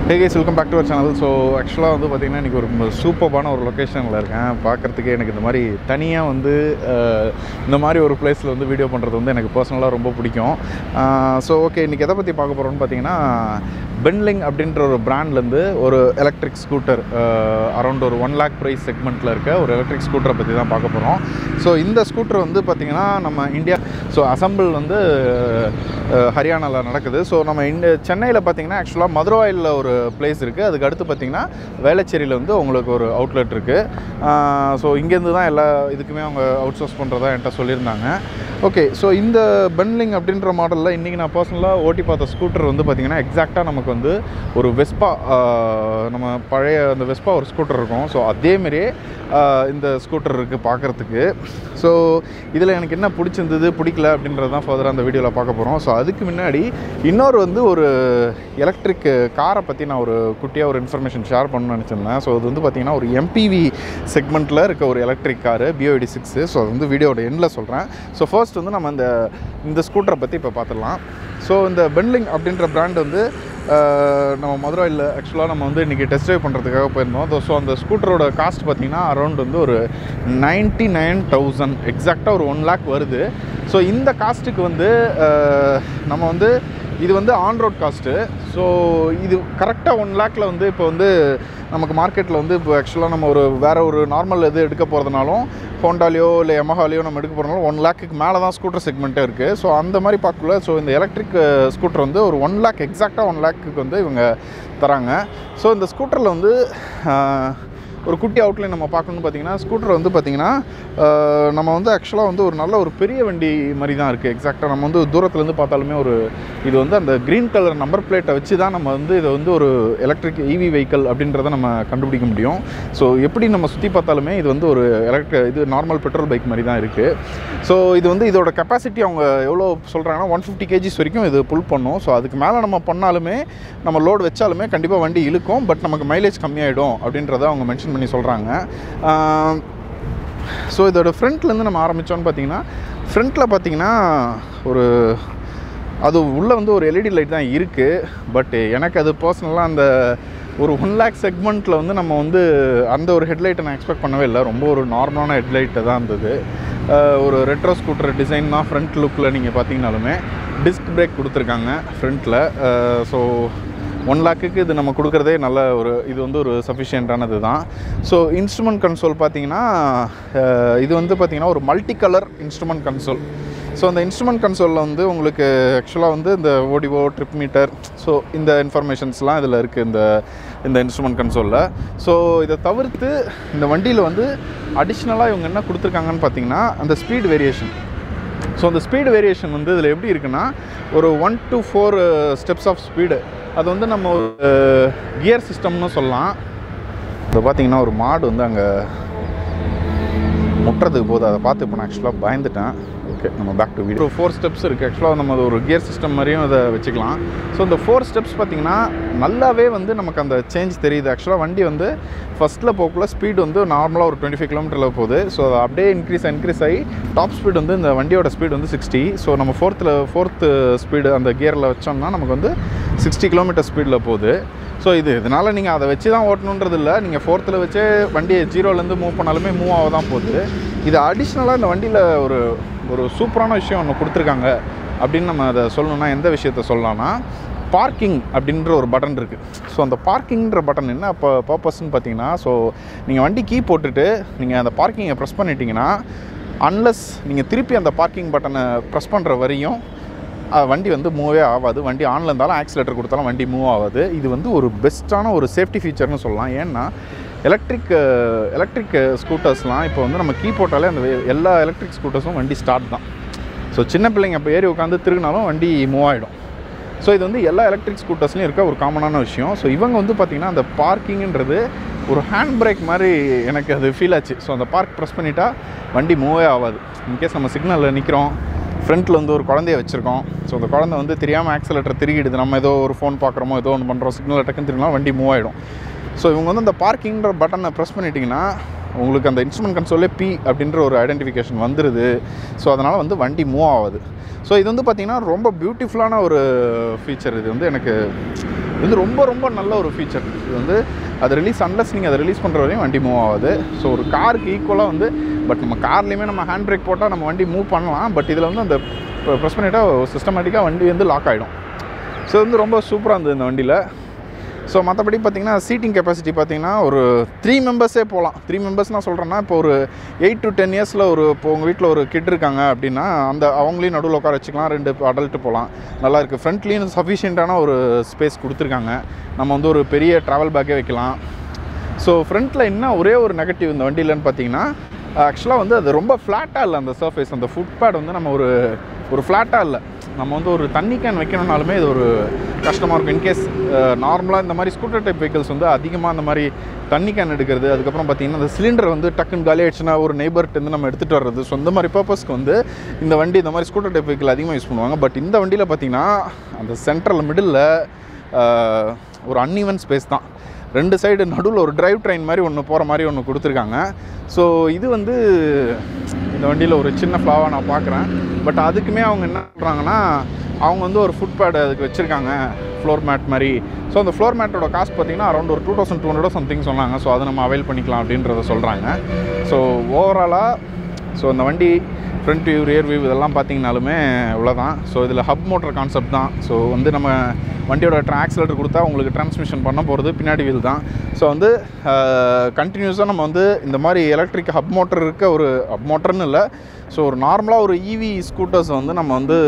hey guys welcome back to our channel so ஆக்சுவலாக வந்து பார்த்திங்கன்னா இன்றைக்கி ஒரு சூப்பரான ஒரு லொக்கேஷனில் இருக்கேன் பார்க்குறதுக்கே எனக்கு இந்த மாதிரி தனியாக வந்து அஹ், இந்த மாதிரி ஒரு பிளேஸில் வந்து வீடியோ பண்ணுறது வந்து எனக்கு பர்சனலாக ரொம்ப பிடிக்கும் ஸோ ஓகே இன்றைக்கி எதை பற்றி பார்க்க போகிறோம்னு பார்த்தீங்கன்னா பென்லிங் அப்படின்ற ஒரு பிராண்ட்லேருந்து ஒரு எலக்ட்ரிக் ஸ்கூட்டர் அரௌண்ட் ஒரு ஒன் லேக் ப்ரைஸ் செக்மெண்ட்டில் இருக்க ஒரு எலக்ட்ரிக் ஸ்கூட்டரை பற்றி தான் பார்க்க போகிறோம் ஸோ இந்த ஸ்கூட்டர் வந்து பார்த்திங்கன்னா நம்ம இந்தியா ஸோ அசம்பிள் வந்து ஹரியானாவில் நடக்குது ஸோ நம்ம இந்த சென்னையில் பார்த்தீங்கன்னா ஆக்சுவலாக மதுரவாயில் ஒரு பிளேஸ் இருக்குது அதுக்கு அடுத்து பார்த்தீங்கன்னா வேளச்சேரியில் வந்து உங்களுக்கு ஒரு அவுட்லெட் இருக்குது ஸோ இங்கேருந்து தான் எல்லா இதுக்குமே அவங்க அவுட் சோர்ஸ் பண்ணுறதா என்கிட்ட சொல்லியிருந்தாங்க ஓகே ஸோ இந்த பென்லிங் அப்படின்ற மாடலில் இன்றைக்கி நான் பர்சனலாக ஓட்டி பார்த்த ஸ்கூட்டர் வந்து பார்த்திங்கன்னா எக்ஸாக்டாக நமக்கு வந்து ஒரு வெஸ்பா நம்ம பழைய அந்த வெஸ்பா ஒரு ஸ்கூட்டர் இருக்கும் ஸோ அதேமாரியே இந்த ஸ்கூட்டர் இருக்குது பார்க்குறதுக்கு ஸோ இதில் எனக்கு என்ன பிடிச்சிருந்தது பிடிக்கல அப்படின்றது தான் ஃபர்தராக அந்த வீடியோவில் பார்க்க போகிறோம் ஸோ அதுக்கு முன்னாடி இன்னொரு வந்து ஒரு எலக்ட்ரிக் காரை பற்றி நான் ஒரு குட்டியாக ஒரு இன்ஃபர்மேஷன் ஷேர் பண்ணணும்னு நினச்சிருந்தேன் ஸோ அது வந்து பார்த்திங்கன்னா ஒரு எம்பிவி செக்மெண்ட்டில் இருக்க ஒரு electric car BYD six so அது வந்து வீடியோட எண்டில் சொல்கிறேன் ஸோ ஃபர்ஸ்ட் வந்து நம்ம இந்த இந்த ஸ்கூட்டரை பற்றி இப்போ பார்த்துடலாம் ஸோ இந்த பென்லிங் அப்படின்ற பிராண்ட் வந்து அஹ், நம்ம மதுரையில் ஆக்சுவலாக நம்ம வந்து இன்றைக்கி டெஸ்ட் ட்ரைவ் பண்ணுறதுக்காக போயிருந்தோம் ஸோ அந்த ஸ்கூட்டரோட காஸ்ட் பார்த்திங்கன்னா அரௌண்ட் வந்து ஒரு நைன்ட்டி நைன் தௌசண்ட் எக்ஸாக்டாக ஒரு ஒன் லேக் வருது ஸோ இந்த காஸ்ட்டுக்கு வந்து அஹ், நம்ம வந்து இது வந்து ஆன் ரோட் காஸ்ட்டு ஸோ இது கரெக்டாக ஒன் லேக்கில் வந்து இப்போ வந்து நமக்கு மார்க்கெட்டில் வந்து இப்போ ஆக்சுவலாக நம்ம ஒரு வேறு ஒரு நார்மல் இது எடுக்க போகிறதுனாலும் ஹோண்டாலேயோ இல்லை எமஹாலேயோ நம்ம எடுக்க போகிறனாலும் ஒன் லேக்குக்கு மேலே தான் ஸ்கூட்டர் செக்மெண்ட்டே இருக்குது ஸோ அந்த மாதிரி பார்க்கல ஸோ இந்த எலக்ட்ரிக் ஸ்கூட்டர் வந்து ஒரு ஒன் லேக் எக்ஸாக்டாக ஒன் லேக்குக்கு வந்து இவங்க தராங்க ஸோ இந்த ஸ்கூட்டரில் வந்து ஆஹ், ஒரு குட்டி அவுட்லைன் நம்ம பார்க்கணும்னு பார்த்தீங்கன்னா ஸ்கூட்டர் வந்து பார்த்திங்கன்னா ஆஹ், நம்ம வந்து ஆக்சுவலாக வந்து ஒரு நல்ல ஒரு பெரிய வண்டி மாதிரி தான் இருக்குது எக்ஸாக்டாக நம்ம வந்து தூரத்துலேருந்து பார்த்தாலுமே ஒரு இது வந்து அந்த க்ரீன் கலர் நம்பர் பிளேட்டை வச்சு தான் நம்ம வந்து இதை வந்து ஒரு எலக்ட்ரிக் இவி வெஹிக்கல் அப்படின்றத நம்ம கண்டுபிடிக்க முடியும் ஸோ எப்படி நம்ம சுற்றி பார்த்தாலுமே இது வந்து ஒரு எலக்ட்ரி இது நார்மல் பெட்ரோல் பைக் மாதிரி தான் இருக்குது ஸோ இது வந்து இதோட கெப்பாசிட்டி அவங்க எவ்வளோ சொல்கிறாங்கன்னா ஒன் ஃபிஃப்டி கேஜிஸ் வரைக்கும் இது புல் பண்ணும் ஸோ அதுக்கு மேலே நம்ம பண்ணாலுமே நம்ம லோடு வச்சாலுமே கண்டிப்பாக வண்டி இழுக்கும் பட் நமக்கு மைலேஜ் கம்மியாயிடும் அப்படின்றத அவங்க மென்ஷன் பண்ணி சொல்கிறாங்க ஸோ இதோட ஃப்ரண்ட்லேருந்து நம்ம ஆரம்பித்தோன்னு பார்த்தீங்கன்னா ஃப்ரண்ட்டில் பார்த்தீங்கன்னா ஒரு அது உள்ளே வந்து ஒரு எல்இடி லைட் தான் இருக்குது பட் எனக்கு அது பர்சனலாக அந்த ஒரு ஒன் லேக் செக்மெண்ட்டில் வந்து நம்ம வந்து அந்த ஒரு ஹெட்லைட்டை நான் எக்ஸ்பெக்ட் பண்ணவே இல்லை ரொம்ப ஒரு நார்மலான ஹெட்லைட்டு தான் இருந்தது அஹ் ஒரு ரெட்ரோ ஸ்கூட்டர் டிசைன் தான் ஃப்ரண்ட் லுக்கில் நீங்கள் பார்த்தீங்கனாலுமே டிஸ்க் பிரேக் கொடுத்துருக்காங்க ஃப்ரண்ட்டில் ஸோ ஒன் லேக்குக்கு இது நம்ம கொடுக்குறதே நல்ல ஒரு இது வந்து ஒரு சஃபிஷியண்ட்டானது தான் ஸோ இன்ஸ்ட்ருமெண்ட் கன்சோல் பார்த்தீங்கன்னா அஹ், இது வந்து பார்த்தீங்கன்னா ஒரு multi colour instrument console so அந்த இன்ஸ்ட்ருமெண்ட் கன்சோலில் வந்து உங்களுக்கு ஆக்சுவலாக வந்து இந்த ஓடிஓ ட்ரிப் மீட்டர் ஸோ இந்த இன்ஃபர்மேஷன்ஸ்லாம் இதில் இருக்குது இந்த இந்த இன்ஸ்ட்ருமெண்ட் கன்சோலில் ஸோ இதை தவிர்த்து இந்த வண்டியில் வந்து அடிஷ்னலாக இவங்க என்ன கொடுத்துருக்காங்கன்னு பார்த்தீங்கன்னா அந்த ஸ்பீட் வேரியேஷன் ஸோ அந்த ஸ்பீடு வேரியேஷன் வந்து இதில் எப்படி இருக்குன்னா ஒரு one two four steps of speed அது வந்து நம்ம ஒரு கியர் சிஸ்டம்னு சொல்லலாம் இப்போ பார்த்தீங்கன்னா ஒரு மாடு வந்து அங்கே முட்டுறதுக்கு போகுது அதை பார்த்து இப்போ நான் ஆக்சுவலாக பயந்துட்டேன் ஓகே நம்ம back to video four steps இருக்குது ஆக்சுவலாக நம்ம அது ஒரு கியர் சிஸ்டம் மாதிரியும் அதை வச்சுக்கலாம் ஸோ இந்த ஃபோர் ஸ்டெப்ஸ் பார்த்திங்கன்னா நல்லாவே வந்து நமக்கு அந்த சேஞ்ச் தெரியுது ஆக்சுவலாக வண்டி வந்து ஃபஸ்ட்டில் போகக்குள்ள ஸ்பீடு வந்து நார்மலாக ஒரு டுவெண்ட்டி ஃபைவ் கிலோமீட்டரில் போகுது ஸோ அது அப்படியே இன்க்ரீஸ் இன்க்ரீஸ் ஆகி டாப் ஸ்பீடு வந்து இந்த வண்டியோட ஸ்பீடு வந்து சிக்ஸ்டி ஸோ நம்ம ஃபோர்த்தில் ஃபோர்த்து ஸ்பீடு அந்த கியரில் வச்சோம்னா நமக்கு வந்து சிக்ஸ்டி கிலோமீட்டர் ஸ்பீடில் போகுது ஸோ இது இதனால் நீங்கள் அதை வச்சு தான் ஓட்டணுன்றது இல்லை நீங்கள் ஃபோர்த்தில் வச்சே வண்டியை ஜீரோலேருந்து மூவ் பண்ணாலுமே மூவ் ஆக தான் போகுது இது அடிஷ்னலாக இந்த வண்டியில் ஒரு ஒரு சூப்பரான விஷயம் ஒன்று கொடுத்துருக்காங்க அப்படின்னு நம்ம அதை சொல்லணும்னா எந்த விஷயத்த சொல்லலாம்னா பார்க்கிங் அப்படின்ற ஒரு பட்டன் இருக்குது ஸோ அந்த பார்க்கிங்ன்ற பட்டன் என்ன இப்போ பர்பஸ்ன்னு பார்த்தீங்கன்னா ஸோ நீங்கள் வண்டி கீ போட்டுட்டு நீங்கள் அந்த பார்க்கிங்கை ப்ரெஸ் பண்ணிட்டீங்கன்னா அன்லஸ் நீங்கள் திருப்பி அந்த பார்க்கிங் பட்டனை ப்ரெஸ் பண்ணுற வரையும் அஹ், வண்டி வந்து மூவே ஆகாது வண்டி ஆனில் இருந்தாலும் ஆக்சிலேட்டர் கொடுத்தாலும் வண்டி மூவ் ஆகாது இது வந்து ஒரு பெஸ்ட்டான ஒரு சேஃப்டி ஃபீச்சர்னு சொல்லலாம் ஏன்னா எலக்ட்ரிக் எலக்ட்ரிக் ஸ்கூட்டர்ஸ்லாம் இப்போ வந்து நம்ம கீ போட்டாலே அந்த வே- எல்லா எலக்ட்ரிக் ஸ்கூட்டர்ஸும் வண்டி ஸ்டார்ட் தான் ஸோ சின்ன பிள்ளைங்க இப்போ ஏறி உட்காந்து திருகினாலும் வண்டி மூவ் ஆகிடும் ஸோ இது வந்து எல்லா எலக்ட்ரிக் ஸ்கூட்டர்ஸ்லையும் இருக்க ஒரு காமனான விஷயம் ஸோ இவங்க வந்து பார்த்திங்கன்னா அந்த பார்க்கிங்ன்றது ஒரு ஹேண்ட் பிரேக் மாதிரி எனக்கு அது ஃபீல் ஆச்சு ஸோ அந்த பார்க் ப்ரெஸ் பண்ணிட்டா வண்டி மூவே ஆகாது இன்கேஸ் நம்ம சிக்னலில் நிற்கிறோம் ஃப்ரண்ட்டில் வந்து ஒரு குழந்தைய வச்சுருக்கோம் ஸோ அந்த குழந்தை வந்து தெரியாமல் ஆக்சிலேட்டர் திருகிடுது நம்ம ஏதோ ஒரு ஃபோன் பார்க்குறோமோ ஏதோ ஒன்று பண்ணுறோம் சிக்னல் டக்குன்னு திரும்பினா வண்டி மூவ் ஆகிடும் ஸோ இவங்க வந்து அந்த பார்க்கிங்கிற பட்டனை ப்ரெஸ் பண்ணிட்டீங்கன்னா உங்களுக்கு அந்த இன்ஸ்ட்ருமெண்ட் கன்சோலே பி அப்படின்ற ஒரு ஐடென்டிஃபிகேஷன் வந்துடுது ஸோ அதனால் வந்து வண்டி மூவ் ஆகுது ஸோ இது வந்து பார்த்திங்கன்னா ரொம்ப பியூட்டிஃபுல்லான ஒரு ஃபீச்சர் இது வந்து எனக்கு இது வந்து ரொம்ப ரொம்ப நல்ல ஒரு ஃபீச்சர் இது வந்து அது ரிலீஸ் அன்லஸ் நீங்கள் அதை ரிலீஸ் பண்ணுற வரையும் வண்டி மூவ் ஆகுது ஸோ ஒரு காருக்கு ஈக்குவலாக வந்து பட் நம்ம கார்லேயுமே நம்ம ஹேண்ட் பிரேக் போட்டால் நம்ம வண்டி மூவ் பண்ணலாம் பட் இதில் வந்து அந்த ப்ரெஸ் பண்ணிட்டா சிஸ்டமேட்டிக்காக வண்டி வந்து லாக் ஆகிடும் ஸோ வந்து ரொம்ப சூப்பராக இருந்தது இந்த வண்டியில் ஸோ மற்றபடி பார்த்தீங்கன்னா சீட்டிங் கெப்பாசிட்டி பார்த்தீங்கன்னா ஒரு த்ரீ மெம்பர்ஸே போகலாம் த்ரீ மெம்பர்ஸ் நான் சொல்கிறேன்னா இப்போ ஒரு எயிட் டு டென் இயர்ஸில் ஒரு இப்போ உங்கள் வீட்டில் ஒரு கிட் இருக்காங்க அப்படின்னா அந்த அவங்களையும் நடுவில் உட்கார வச்சுக்கலாம் ரெண்டு அடல்ட்டு போகலாம் நல்லா இருக்குது ஃப்ரண்ட்லேயும் சஃபிஷியண்ட்டான ஒரு ஸ்பேஸ் கொடுத்துருக்காங்க நம்ம வந்து ஒரு பெரிய ட்ராவல் பேக்கே வைக்கலாம் ஸோ ஃப்ரண்ட்டில் என்ன ஒரே ஒரு நெகட்டிவ் இந்த வண்டியிலன்னு பார்த்தீங்கன்னா ஆக்சுவலாக வந்து அது ரொம்ப ஃப்ளாட்டாக இல்லை அந்த சர்ஃபேஸ் அந்த ஃபுட் பேட் வந்து நம்ம ஒரு ஒரு ஃப்ளாட்டாக இல்லை நம்ம வந்து ஒரு தண்ணி கேன் வைக்கணும்னாலுமே இது ஒரு கஷ்டமாக இருக்கும் இன்கேஸ் நார்மலாக இந்த மாதிரி ஸ்கூட்டர் டைப் வெஹிக்கிள்ஸ் வந்து அதிகமாக இந்த மாதிரி தண்ணி கேன் எடுக்கிறது அதுக்கப்புறம் பார்த்தீங்கன்னா அந்த சிலிண்டர் வந்து டக்குன்னு காலி ஆயிடுச்சுன்னா ஒரு நெய்பர்ட்டு நம்ம எடுத்துகிட்டு வர்றது ஸோ இந்த மாதிரி பர்பஸ்க்கு வந்து இந்த வண்டி இந்த மாதிரி ஸ்கூட்டர் டைப் வெஹிக்கிள் அதிகமாக யூஸ் பண்ணுவாங்க பட் இந்த வண்டியில் பார்த்தீங்கன்னா அந்த சென்ட்ரல் மிடில் ஒரு அன்இவன் ஸ்பேஸ் தான் ரெண்டு சைடு நடுவில் ஒரு டிரைவ் ட்ரெயின் மாதிரி ஒன்று போகிற மாதிரி ஒன்று கொடுத்துருக்காங்க ஸோ இது வந்து இந்த வண்டியில் ஒரு சின்ன ஃப்ளாவாக நான் பார்க்குறேன் பட் அதுக்குமே அவங்க என்ன பண்ணுறாங்கன்னா அவங்க வந்து ஒரு ஃபுட் பேட் அதுக்கு வச்சுருக்காங்க ஃப்ளோர் மேட் மாதிரி ஸோ அந்த ஃப்ளோர் மேட்டோட காஸ்ட் பார்த்தீங்கன்னா அரௌண்ட் ஒரு two thousand two hundred something சொன்னாங்க ஸோ அதை நம்ம அவைல் பண்ணிக்கலாம் அப்படின்றத சொல்கிறாங்க ஸோ ஓவராலாக ஸோ அந்த வண்டி ஃப்ரண்ட் வியூ ரியர் வியூ இதெல்லாம் பார்த்தீங்கனாலுமே இவ்வளோதான் ஸோ இதில் ஹப் மோட்டர் கான்செப்ட் தான் ஸோ வந்து நம்ம வண்டியோட ஆக்சிலேட்டர் கொடுத்தா உங்களுக்கு டிரான்ஸ்மிஷன் பண்ண போகிறது பின்னாடி வீல் தான் ஸோ வந்து கண்டினியூஸாக நம்ம வந்து இந்த மாதிரி எலக்ட்ரிக் ஹப் மோட்டர் இருக்க ஒரு ஹப் மோட்டர்னு இல்லை ஸோ ஒரு நார்மலாக ஒரு இவி ஸ்கூட்டர்ஸ் வந்து நம்ம வந்து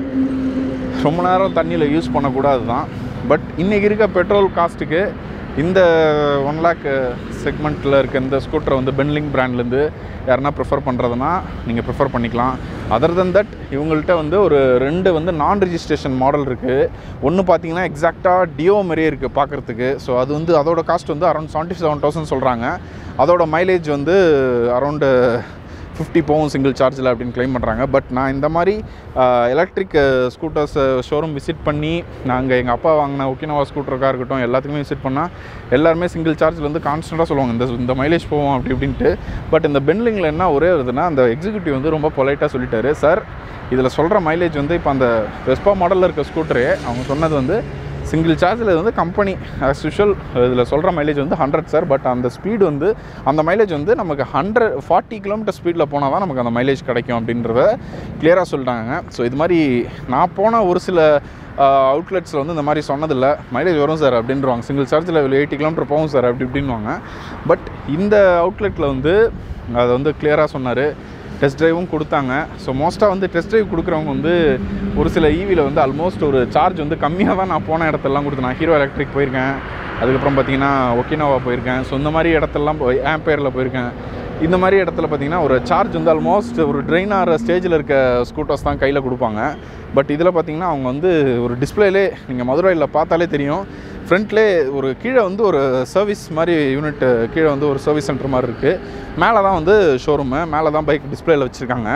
ரொம்ப நேரம் தண்ணியில் யூஸ் பண்ணக்கூடாது தான் பட் இன்றைக்கி இருக்க பெட்ரோல் காஸ்ட்டுக்கு இந்த ஒன் லேக் செக்மெண்ட்டில் இருக்க இந்த ஸ்கூட்டரை வந்து பென்லிங் பிராண்ட்லேருந்து யாருன்னா ப்ரிஃபர் பண்ணுறதுனா நீங்கள் ப்ரிஃபர் பண்ணிக்கலாம் அதர் தென் தட் இவங்கள்ட்ட வந்து ஒரு ரெண்டு வந்து நான் ரிஜிஸ்ட்ரேஷன் மாடல் இருக்குது ஒன்று பார்த்தீங்கன்னா எக்ஸாக்டாக டியோ மாதிரியே இருக்குது பார்க்குறதுக்கு ஸோ அது வந்து அதோட காஸ்ட் வந்து அரௌண்ட் செவன்ட்டி செவன் தௌசண்ட் சொல்கிறாங்க அதோட மைலேஜ் வந்து அரௌண்டு ஃபிஃப்டி போகும் சிங்கிள் சார்ஜில் அப்படின்னு க்ளைம் பண்ணுறாங்க பட் நான் இந்த மாதிரி எலக்ட்ரிக் ஸ்கூட்டர்ஸ் ஷோரூம் விசிட் பண்ணி நாங்கள் எங்கள் அப்பா வாங்கின ஒக்கினவா ஸ்கூட்டருக்காக இருக்கட்டும் எல்லாத்துக்குமே விசிட் பண்ணால் எல்லாருமே சிங்கிள் சார்ஜில் வந்து கான்ஸ்டண்ட்டாக சொல்லுவாங்க இந்த இந்த மைலேஜ் போவோம் அப்படி இப்படின்ட்டு பட் இந்த பென்லிங்கில் என்ன ஒரே வருதுன்னா அந்த எக்ஸிக்யூட்டிவ் வந்து ரொம்ப பொலைட்டாக சொல்லிட்டாரு சார் இதில் சொல்கிற மைலேஜ் வந்து இப்போ அந்த வெஸ்பா மாடலில் இருக்க ஸ்கூட்டரே அவங்க சொன்னது வந்து சிங்கிள் சார்ஜில் வந்து கம்பெனி ஆஸ் யூஷுவல் இதில் சொல்கிற மைலேஜ் வந்து ஹண்ட்ரட் சார் பட் அந்த ஸ்பீடு வந்து அந்த மைலேஜ் வந்து நமக்கு ஹண்ட்ரட் ஃபார்ட்டி கிலோமீட்டர் ஸ்பீடில் போனால் தான் நமக்கு அந்த மைலேஜ் கிடைக்கும் அப்படின்றத கிளியராக சொல்லிட்டாங்க ஸோ இது மாதிரி நான் போன ஒரு சில அவுட்லெட்ஸில் வந்து இந்த மாதிரி சொன்னதில்லை மைலேஜ் வரும் சார் அப்படின்றவாங்க சிங்கிள் சார்ஜில் எயிட்டி கிலோமீட்டர் போகும் சார் அப்படி இப்படின்வாங்க பட் இந்த அவுட்லெட்டில் வந்து அதை வந்து கிளியராக சொன்னார் டெஸ்ட் ட்ரைவும் கொடுத்தாங்க ஸோ மோஸ்ட்டாக வந்து டெஸ்ட் ட்ரைவ் கொடுக்குறவங்க வந்து ஒரு சில ஈவியில் வந்து ஆல்மோஸ்ட் ஒரு சார்ஜ் வந்து கம்மியாக தான் நான் போன இடத்தெல்லாம் கொடுத்தேன் நான் ஹீரோ எலக்ட்ரிக் போயிருக்கேன் அதுக்கப்புறம் பார்த்தீங்கன்னா ஒக்கினோவா போயிருக்கேன் ஸோ இந்த மாதிரி இடத்தெல்லாம் போய் ஆம்பேரில் போயிருக்கேன் இந்த மாதிரி இடத்துல பார்த்தீங்கன்னா ஒரு சார்ஜ் வந்து ஆல்மோஸ்ட் ஒரு ட்ரெயின் ஆகிற ஸ்டேஜில் இருக்க ஸ்கூட்டர்ஸ் தான் கையில் கொடுப்பாங்க பட் இதில் பார்த்தீங்கன்னா அவங்க வந்து ஒரு டிஸ்பிளேலே நீங்கள் மதுரையில் பார்த்தாலே தெரியும் ஃப்ரண்ட்லே ஒரு கீழே வந்து ஒரு சர்வீஸ் மாதிரி யூனிட் கீழே வந்து ஒரு சர்வீஸ் சென்டர் மாதிரி இருக்குது மேலே தான் வந்து ஷோரூமு மேலே தான் பைக் டிஸ்பிளேயில் வச்சுருக்காங்க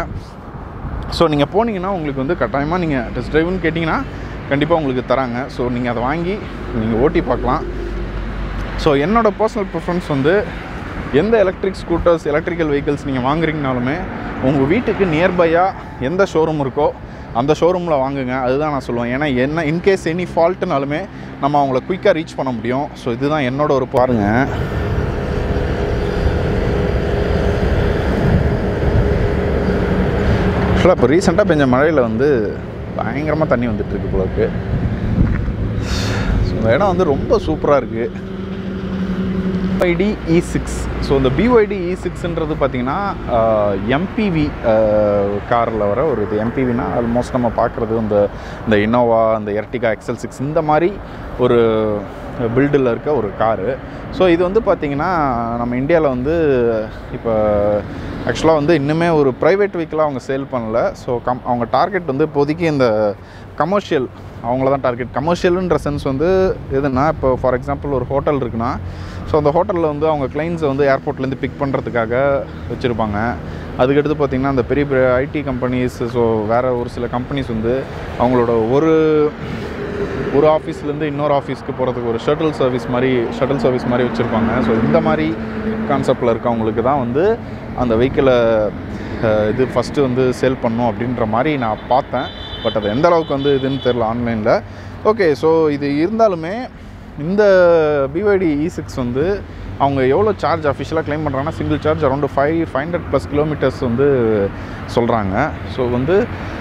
ஸோ நீங்கள் போனீங்கன்னா உங்களுக்கு வந்து கட்டாயமாக நீங்கள் டெஸ்ட் ட்ரைவ்னு கேட்டிங்கன்னா கண்டிப்பாக உங்களுக்கு தராங்க ஸோ நீங்கள் அதை வாங்கி நீங்கள் ஓட்டி பார்க்கலாம் ஸோ என்னோடய பர்சனல் ப்ரிஃபரன்ஸ் வந்து எந்த எலக்ட்ரிக் ஸ்கூட்டர்ஸ் எலக்ட்ரிக்கல் வெஹிக்கிள்ஸ் நீங்கள் வாங்குறீங்கனாலுமே உங்கள் வீட்டுக்கு நியர்பையாக எந்த ஷோரூம் இருக்கோ அந்த ஷோரூமில் வாங்குங்க அதுதான் நான் சொல்லுவேன் ஏன்னா என்ன இன்கேஸ் எனி ஃபால்ட்டுனாலுமே நம்ம அவங்கள குயிக்காக ரீச் பண்ண முடியும் ஸோ இதுதான் என்னோட ஒரு பாருங்க ஆக்சுவலாக இப்போ ரீசெண்டாக பெஞ்ச மழையில் வந்து பயங்கரமாக தண்ணி வந்துட்டுருக்கு போலருக்கு ஸோ இந்த இடம் வந்து ரொம்ப சூப்பராக இருக்குது பிஒய்டி இ சிக்ஸ் ஸோ இந்த பிஒய்டி இ சிக்ஸ்ன்றது பார்த்தீங்கன்னா எம்பிவி காரில் வர ஒரு இது எம்பிவினா ஆல்மோஸ்ட் நம்ம பார்க்குறது இந்த இந்த இனோவா இந்த எர்டிகா எக்ஸல் சிக்ஸ் இந்த மாதிரி ஒரு பில்டில் இருக்க ஒரு காரு ஸோ இது வந்து பார்த்திங்கன்னா நம்ம இந்தியாவில் வந்து இப்போ ஆக்சுவலாக வந்து இன்னுமே ஒரு ப்ரைவேட் வெஹிக்கிளாக அவங்க சேல் பண்ணல ஸோ கம் அவங்க டார்கெட் வந்து இப்போதைக்கு இந்த கமர்ஷியல் அவங்கள தான் டார்கெட் கமர்ஷியலுன்ற சென்ஸ் வந்து எதுனா இப்போ ஃபார் எக்ஸாம்பிள் ஒரு ஹோட்டல் இருக்குன்னா ஸோ அந்த ஹோட்டலில் வந்து அவங்க கிளைண்ட்ஸை வந்து ஏர்போர்ட்லேருந்து பிக் பண்ணுறதுக்காக வச்சுருப்பாங்க அதுக்கடுத்து பார்த்திங்கன்னா அந்த பெரிய பெரிய ஐடி கம்பெனிஸ் ஸோ வேறு ஒரு சில கம்பெனிஸ் வந்து அவங்களோட ஒரு ஒரு ஆஃபீஸ்லேருந்து இன்னொரு ஆஃபீஸ்க்கு போகிறதுக்கு ஒரு ஷட்டில் சர்வீஸ் மாதிரி ஷட்டில் சர்வீஸ் மாதிரி வச்சுருப்பாங்க ஸோ இந்த மாதிரி கான்செப்டில் இருக்கவங்களுக்கு தான் வந்து அந்த வெஹிக்கிளை இது ஃபஸ்ட்டு வந்து சேல் பண்ணும் அப்படின்ற மாதிரி நான் பார்த்தேன் பட் அது எந்த அளவுக்கு வந்து இதுன்னு தெரில ஆன்லைனில் ஓகே ஸோ இது இருந்தாலுமே இந்த பிவைடி இ சிக்ஸ் வந்து அவங்க எவ்வளோ சார்ஜ் அஃபிஷியலாக க்ளைம் பண்ணுறாங்கன்னா single charge around five five hundred plus kilometres வந்து சொல்கிறாங்க ஸோ வந்து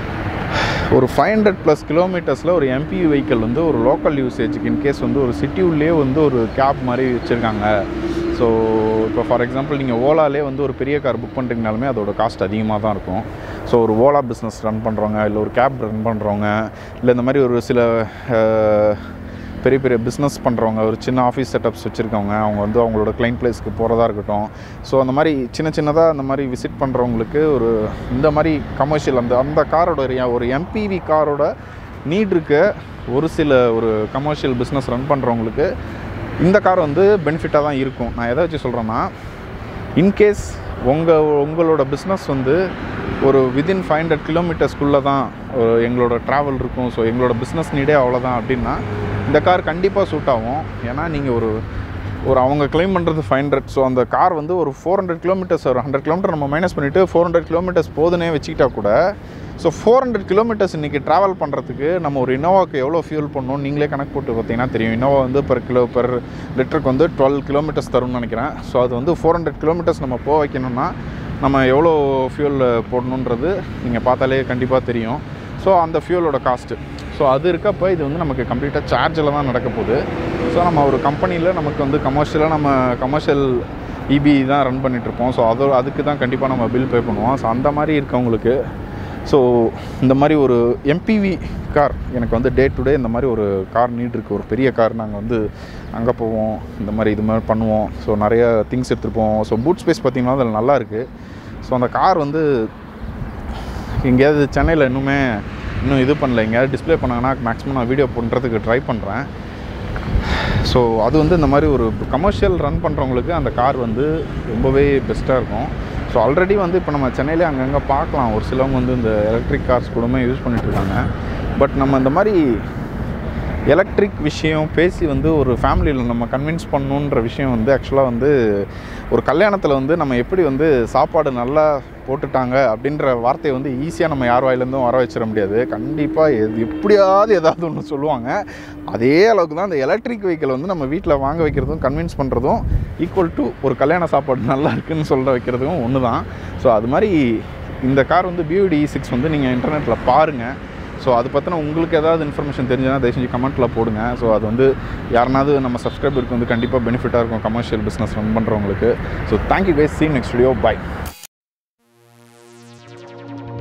ஒரு ஃபைவ் ஹண்ட்ரட் ப்ளஸ் கிலோமீட்டர்ஸில் ஒரு எம்பி வெஹிக்கிள் வந்து ஒரு லோக்கல் யூசேஜுக்கு இன்கேஸ் வந்து ஒரு சிட்டி உள்ளே வந்து ஒரு கேப் மாதிரி வச்சுருக்காங்க ஸோ இப்போ ஃபார் எக்ஸாம்பிள் நீங்கள் ஓலாலே வந்து ஒரு பெரிய கார் புக் பண்ணுறீங்கனாலுமே அதோட காஸ்ட் அதிகமாக தான் இருக்கும் ஸோ ஒரு ஓலா பிஸ்னஸ் ரன் பண்ணுறவங்க இல்லை ஒரு கேப் ரன் பண்ணுறவங்க இல்லை இந்த மாதிரி ஒரு சில அஹ், பெரிய பெரிய பிஸ்னஸ் பண்ணுறவங்க ஒரு சின்ன ஆஃபீஸ் செட்டப்ஸ் வச்சுருக்கவங்க அவங்க வந்து அவங்களோட கிளைண்ட் பிளேஸ்க்கு போகிறதா இருக்கட்டும் ஸோ அந்த மாதிரி சின்ன சின்னதாக அந்த மாதிரி விசிட் பண்ணுறவங்களுக்கு ஒரு இந்த மாதிரி கமர்ஷியல் அந்த அந்த காரோட ஒரு- ஒரு எம்பிவி காரோட நீட் இருக்க ஒரு சில ஒரு கமர்ஷியல் பிஸ்னஸ் ரன் பண்ணுறவங்களுக்கு இந்த கார் வந்து பெனிஃபிட்டாக தான் இருக்கும் நான் எதை வச்சு சொல்கிறேன்னா இன்கேஸ் உங்கள் உங்களோட பிஸ்னஸ் வந்து ஒரு விதின் ஃபைவ் ஹண்ட்ரட் கிலோமீட்டர்ஸ்க்குள்ளே தான் ஒரு எங்களோட ட்ராவல் இருக்கும் ஸோ எங்களோட பிஸ்னஸ் நீடே அவ்வளோதான் அப்படின்னா இந்த கார் கண்டிப்பாக சூட் ஆகும் ஏன்னா நீங்கள் ஒரு ஒரு அவங்க கிளைம் பண்ணுறது ஃபைவ் ஹண்ட்ரட் ஸோ அந்த கார் வந்து ஒரு ஃபோர் ஹண்ட்ரட் கிலோமீட்டர்ஸ் ஒரு ஹண்ட்ரட் கிலோமீட்டர் நம்ம மைனஸ் பண்ணிவிட்டு ஃபோர் ஹண்ட்ரட் கிலோமீட்டர்ஸ் போதுனே வச்சுக்கிட்டா கூட ஸோ ஃபோர் ஹண்ட்ரட் கிலோமீட்டர்ஸ் இன்றைக்கி ட்ராவல் பண்ணுறதுக்கு நம்ம ஒரு இனோவாக்கு எவ்வளோ ஃபியூல் பண்ணணும் நீங்களே கணக்கு போட்டு பார்த்தீங்கன்னா தெரியும் இனோவா வந்து பெர் கிலோ பெர் லிட்டருக்கு வந்து டுவெல் கிலோமீட்டர்ஸ் தரும்னு நினைக்கிறேன் ஸோ அது வந்து ஃபோர் ஹண்ட்ரட் கிலோமீட்டர்ஸ் நம்ம போக வைக்கணும்னா நம்ம எவ்வளோ ஃபியூல் போடணுன்றது நீங்கள் பார்த்தாலே கண்டிப்பாக தெரியும் ஸோ அந்த ஃபியூலோட காஸ்ட்டு ஸோ அது இருக்கப்போ இது வந்து நமக்கு கம்ப்ளீட்டாக சார்ஜில் தான் நடக்க போகுது ஸோ நம்ம ஒரு கம்பெனியில் நமக்கு வந்து கமர்ஷியலாக நம்ம கமர்ஷியல் இபி தான் ரன் பண்ணிகிட்ருப்போம் ஸோ அது அதுக்கு தான் கண்டிப்பாக நம்ம பில் பே பண்ணுவோம் ஸோ அந்த மாதிரி இருக்கவங்களுக்கு ஸோ இந்த மாதிரி ஒரு எம்பிவி கார் எனக்கு வந்து டே டு டே இந்த மாதிரி ஒரு கார் நீட் இருக்குது ஒரு பெரிய கார் நாங்கள் வந்து அங்கே போவோம் இந்த மாதிரி இது மாதிரி பண்ணுவோம் ஸோ நிறைய திங்ஸ் எடுத்துகிட்டு போவோம் ஸோ பூட் ஸ்பேஸ் பார்த்திங்கன்னா அதில் நல்லா இருக்குது ஸோ அந்த கார் வந்து எங்கேயாவது சென்னையில் இன்னுமே இன்னும் இது பண்ணல எங்கேயாவது டிஸ்ப்ளே பண்ணாங்கன்னா மேக்ஸிமம் நான் வீடியோ பண்ணுறதுக்கு ட்ரை பண்ணுறேன் ஸோ அது வந்து இந்த மாதிரி ஒரு கமர்ஷியல் ரன் பண்ணுறவங்களுக்கு அந்த கார் வந்து ரொம்பவே பெஸ்ட்டாக இருக்கும் ஸோ ஆல்ரெடி வந்து இப்போ நம்ம சென்னையிலே அங்கங்கே பார்க்கலாம் ஒரு சிலவங்க வந்து இந்த எலக்ட்ரிக் கார்ஸ் கூடமே யூஸ் பண்ணிகிட்ருக்காங்க பட் நம்ம இந்த மாதிரி எலக்ட்ரிக் விஷயம் பேசி வந்து ஒரு ஃபேமிலியில் நம்ம கன்வின்ஸ் பண்ணணுன்ற விஷயம் வந்து ஆக்சுவலாக வந்து ஒரு கல்யாணத்தில் வந்து நம்ம எப்படி வந்து சாப்பாடு நல்லா போட்டுட்டாங்க அப்படின்ற வார்த்தையை வந்து ஈஸியாக நம்ம யார் வாயிலேருந்தும் வர வச்சிட முடியாது கண்டிப்பாக எது எப்படியாவது ஏதாவது ஒன்று சொல்லுவாங்க அதே அளவுக்கு தான் அந்த எலக்ட்ரிக் வெஹிக்கிள் வந்து நம்ம வீட்டில் வாங்க வைக்கிறதும் கன்வின்ஸ் பண்ணுறதும் ஈக்குவல் டு ஒரு கல்யாண சாப்பாடு நல்லா இருக்குன்னு சொல்ல வைக்கிறதும் ஒன்று தான் ஸோ அது மாதிரி இந்த கார் வந்து பியூடி சிக்ஸ் வந்து நீங்கள் இன்டர்நெட்டில் பாருங்கள் ஸோ அது பற்றின உங்களுக்கு ஏதாவது இன்ஃபர்மேஷன் தெரிஞ்சதுன்னா தயவு செஞ்சு கமெண்ட்டில் போடுங்க ஸோ அது வந்து யாருனாவது நம்ம சப்ஸ்கிரைபருக்கு வந்து கண்டிப்பாக பெனிஃபிட்டாக இருக்கும் கமர்ஷியல் பிஸ்னஸ் ரன் பண்ணுறவங்களுக்கு so thank you guys seen next video by